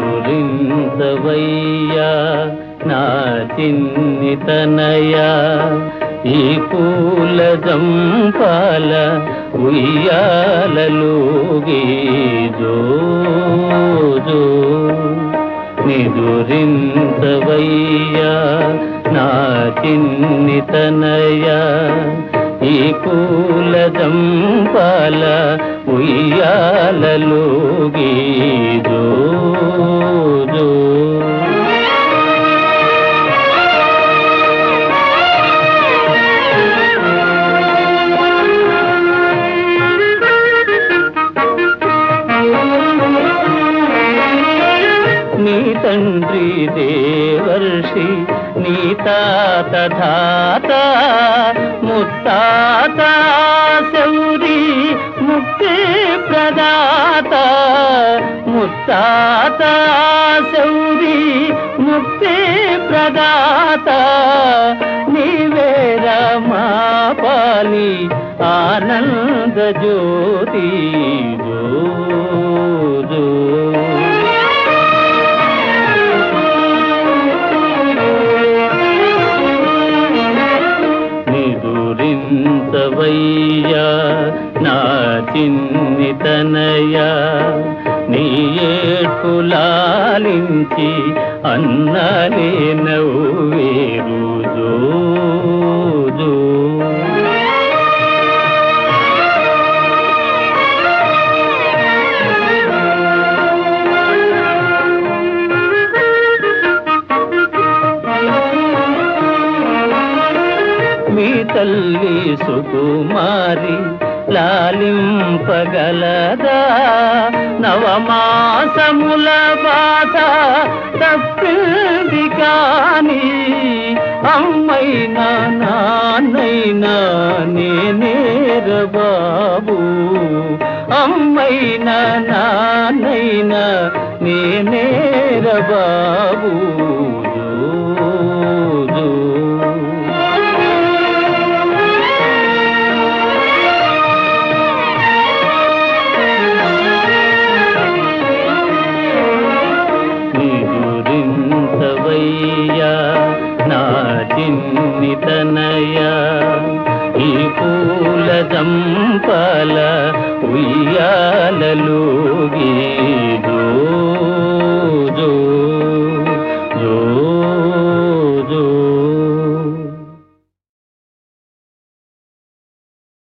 నిదురించవయ్యా నా చిన్ని తనయా ఈ పూల జంపాల ఉయ్యాలలోగి జో జో నిదురించవయ్యా నా చిన్ని తనయా ఈ పూల జంపాల ఉయ్యాలలోగి జో జో నీ తండ్రి దేవర్షి నీ తాత ధాత ముత్తాత శౌరి ముక్తి ప్రదాత ముత్తాత శౌరి ముక్తి ప్రదాత నీవేర మా పాలి ఆనంద జ్యోతి జో జో నిదురించవయ్యా నా చిన్ని తనయా నీ ఏడ్పులాలించి అన్నలే నవ్వేరు జో జో మీ తల్లి సుకుమారి లాలింపగలదా నవమాసముల బాధ తప్పింది కాని అమ్మైనా నాన్నైనా నేనేర బాబు అమ్మైనా నాన్నైనా నేనేర బాబు జో జో నిదురించవయ్యా నా చిన్ని తనయా ఈ పూల జంపాల ఉయ్యాలలోగి